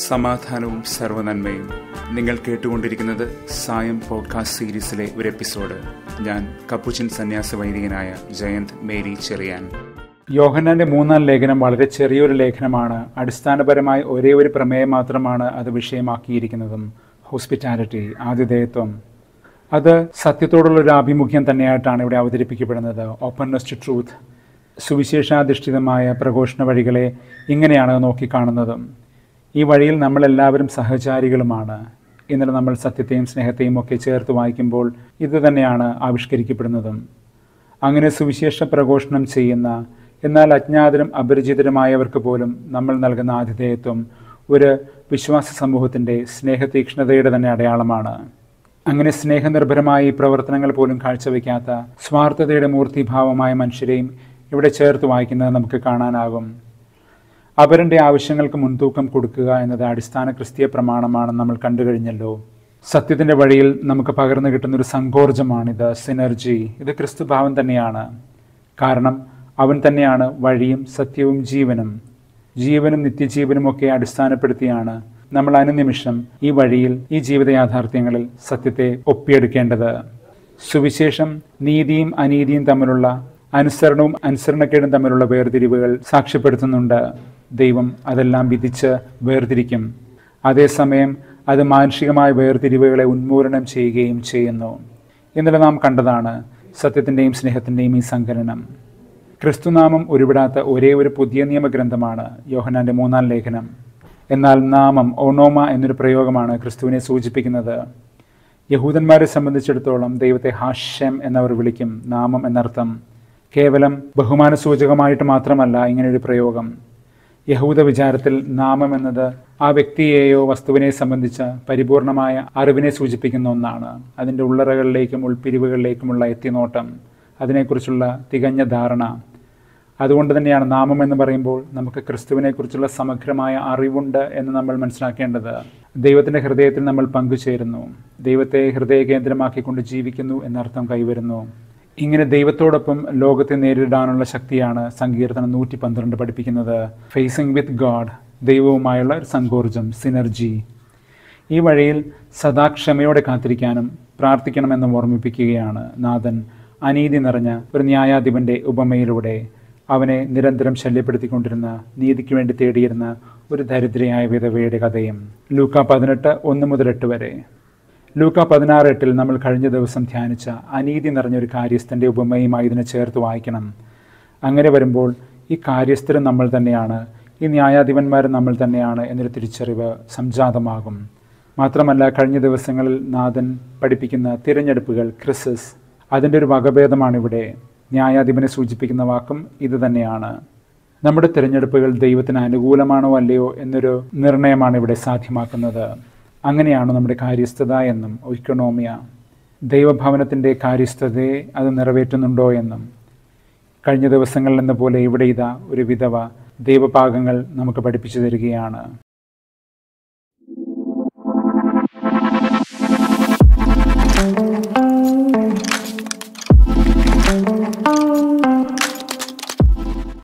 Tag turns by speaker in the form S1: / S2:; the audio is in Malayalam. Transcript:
S1: സമാധാനവും സർവനന്മയും നിങ്ങൾ കേട്ടുകൊണ്ടിരിക്കുന്നത് സായം പോഡ്കാസ്റ്റ് സീരീസിലെ ഒരു എപ്പിസോഡ് ഞാൻ കപ്പുച്ചിൻ സന്യാസ വൈദികനായ ജയന്ത് മേരി ചെറിയാൻ യോഹന്നാന്റെ മൂന്നാം ലേഖനം വളരെ ചെറിയൊരു ലേഖനമാണ് അടിസ്ഥാനപരമായി ഒരേ ഒരു പ്രമേയം മാത്രമാണ് അത് വിഷയമാക്കിയിരിക്കുന്നതും ഹോസ്പിറ്റാലിറ്റി ആതിഥേയത്വം അത് സത്യത്തോടുള്ള ഒരു ആഭിമുഖ്യം തന്നെയായിട്ടാണ് ഇവിടെ അവതരിപ്പിക്കപ്പെടുന്നത് ഓപ്പൺനെസ് ടു ട്രൂത്ത് സുവിശേഷാധിഷ്ഠിതമായ പ്രഘോഷണ വഴികളെ ഇങ്ങനെയാണ് നോക്കിക്കാണുന്നതും ഈ വഴിയിൽ നമ്മളെല്ലാവരും സഹചാരികളുമാണ് ഇന്നലെ നമ്മൾ സത്യത്തെയും സ്നേഹത്തെയും ഒക്കെ ചേർത്ത് വായിക്കുമ്പോൾ ഇത് തന്നെയാണ് ആവിഷ്കരിക്കപ്പെടുന്നതും അങ്ങനെ സുവിശേഷ പ്രഘോഷണം ചെയ്യുന്ന എന്നാൽ അജ്ഞാതരും അപരിചിതരുമായവർക്ക് പോലും നമ്മൾ നൽകുന്ന ആതിഥേയത്വം ഒരു വിശ്വാസ സമൂഹത്തിൻ്റെ സ്നേഹതീക്ഷ്ണതയുടെ തന്നെ അടയാളമാണ് അങ്ങനെ സ്നേഹനിർഭരമായ ഈ പ്രവർത്തനങ്ങൾ പോലും കാഴ്ചവെക്കാത്ത സ്വാർത്ഥതയുടെ മൂർത്തിഭാവമായ മനുഷ്യരെയും ഇവിടെ ചേർത്ത് വായിക്കുന്നത് നമുക്ക് കാണാനാകും അവരുടെ ആവശ്യങ്ങൾക്ക് മുൻതൂക്കം കൊടുക്കുക എന്നത് അടിസ്ഥാന ക്രിസ്തീയ പ്രമാണമാണെന്ന് നമ്മൾ കണ്ടു കഴിഞ്ഞല്ലോ സത്യത്തിന്റെ വഴിയിൽ നമുക്ക് പകർന്നു കിട്ടുന്ന ഒരു സങ്കോർജമാണിത് സിനർജി ഇത് ക്രിസ്തുഭാവം തന്നെയാണ് കാരണം അവൻ തന്നെയാണ് വഴിയും സത്യവും ജീവനും ജീവനും നിത്യജീവനും ഒക്കെ അടിസ്ഥാനപ്പെടുത്തിയാണ് നമ്മൾ അനുനിമിഷം ഈ വഴിയിൽ ഈ ജീവിത യാഥാർത്ഥ്യങ്ങളിൽ സത്യത്തെ ഒപ്പിയെടുക്കേണ്ടത് സുവിശേഷം നീതിയും അനീതിയും തമ്മിലുള്ള അനുസരണവും അനുസരണക്കേടും തമ്മിലുള്ള വേർതിരിവുകൾ സാക്ഷ്യപ്പെടുത്തുന്നുണ്ട് ദൈവം അതെല്ലാം വിധിച്ച് വേർതിരിക്കും അതേസമയം അത് മാനുഷികമായ വേർതിരിവുകളെ ഉന്മൂലനം ചെയ്യുകയും ചെയ്യുന്നു ഇന്നലെ നാം കണ്ടതാണ് സത്യത്തിൻ്റെയും സ്നേഹത്തിൻ്റെയും ഈ സങ്കലനം ക്രിസ്തുനാമം ഉരുവിടാത്ത ഒരേ ഒരു പുതിയ നിയമഗ്രന്ഥമാണ് യോഹനാന്റെ മൂന്നാം ലേഖനം എന്നാൽ നാമം ഓണോമ എന്നൊരു പ്രയോഗമാണ് ക്രിസ്തുവിനെ സൂചിപ്പിക്കുന്നത് യഹൂദന്മാരെ സംബന്ധിച്ചിടത്തോളം ദൈവത്തെ ഹാഷ്യം എന്നവർ വിളിക്കും നാമം എന്നർത്ഥം കേവലം ബഹുമാന സൂചകമായിട്ട് മാത്രമല്ല ഇങ്ങനെയൊരു പ്രയോഗം യഹൂദ വിചാരത്തിൽ നാമം എന്നത് ആ വ്യക്തിയെയോ വസ്തുവിനെ സംബന്ധിച്ച പരിപൂർണമായ അറിവിനെ സൂചിപ്പിക്കുന്ന ഒന്നാണ് അതിൻ്റെ ഉള്ളറകളിലേക്കും ഉൾപ്പിരിവുകളിലേക്കുമുള്ള എത്തിനോട്ടം അതിനെക്കുറിച്ചുള്ള തികഞ്ഞ ധാരണ അതുകൊണ്ട് തന്നെയാണ് നാമം എന്ന് പറയുമ്പോൾ നമുക്ക് ക്രിസ്തുവിനെക്കുറിച്ചുള്ള സമഗ്രമായ അറിവുണ്ട് എന്ന് നമ്മൾ മനസ്സിലാക്കേണ്ടത് ദൈവത്തിൻ്റെ ഹൃദയത്തിൽ നമ്മൾ പങ്കുചേരുന്നു ദൈവത്തെ ഹൃദയ കേന്ദ്രമാക്കിക്കൊണ്ട് ജീവിക്കുന്നു എന്നർത്ഥം കൈവരുന്നു ഇങ്ങനെ ദൈവത്തോടൊപ്പം ലോകത്തെ നേരിടാനുള്ള ശക്തിയാണ് സങ്കീർത്തനം നൂറ്റി പന്ത്രണ്ട് പഠിപ്പിക്കുന്നത് ഫേസിംഗ് വിത്ത് ഗാഡ് ദൈവവുമായുള്ള ഒരു സങ്കോർജം സിനർജി ഈ വഴിയിൽ സദാ ക്ഷമയോടെ കാത്തിരിക്കാനും പ്രാർത്ഥിക്കണമെന്ന് ഓർമ്മിപ്പിക്കുകയാണ് നാഥൻ അനീതി നിറഞ്ഞ ഒരു ന്യായാധിപന്റെ ഉപമയിലൂടെ അവനെ നിരന്തരം ശല്യപ്പെടുത്തിക്കൊണ്ടിരുന്ന നീതിക്ക് വേണ്ടി തേടിയിരുന്ന ഒരു ദരിദ്രയായ വിധവയുടെ കഥയും ലൂക്ക പതിനെട്ട് ഒന്ന് മുതൽ എട്ട് വരെ ലൂക്ക പതിനാറ് എട്ടിൽ നമ്മൾ കഴിഞ്ഞ ദിവസം ധ്യാനിച്ച അനീതി നിറഞ്ഞൊരു കാര്യസ്ഥൻ്റെ ഉപമയുമായി ഇതിനെ ചേർത്ത് വായിക്കണം അങ്ങനെ വരുമ്പോൾ ഈ കാര്യസ്ഥരും നമ്മൾ തന്നെയാണ് ഈ ന്യായാധിപന്മാരും നമ്മൾ തന്നെയാണ് എന്നൊരു തിരിച്ചറിവ് സംജാതമാകും മാത്രമല്ല കഴിഞ്ഞ ദിവസങ്ങളിൽ നാഥൻ പഠിപ്പിക്കുന്ന തിരഞ്ഞെടുപ്പുകൾ ക്രിസസ് അതിൻ്റെ ഒരു വകഭേദമാണ് ഇവിടെ ന്യായാധിപനെ സൂചിപ്പിക്കുന്ന വാക്കും ഇത് തന്നെയാണ് നമ്മുടെ തിരഞ്ഞെടുപ്പുകൾ ദൈവത്തിന് അനുകൂലമാണോ അല്ലയോ എന്നൊരു നിർണയമാണ് ഇവിടെ സാധ്യമാക്കുന്നത് അങ്ങനെയാണ് നമ്മുടെ കാര്യസ്ഥത എന്നും ഇക്കണോമിയ ദൈവഭവനത്തിൻ്റെ കാര്യസ്ഥതയെ അത് നിറവേറ്റുന്നുണ്ടോ എന്നും കഴിഞ്ഞ ദിവസങ്ങളിൽ എന്ന പോലെ ഇവിടെ ഇതാ ഒരു വിധവ ദൈവപാകങ്ങൾ നമുക്ക് പഠിപ്പിച്ചു തരികയാണ്
S2: thank you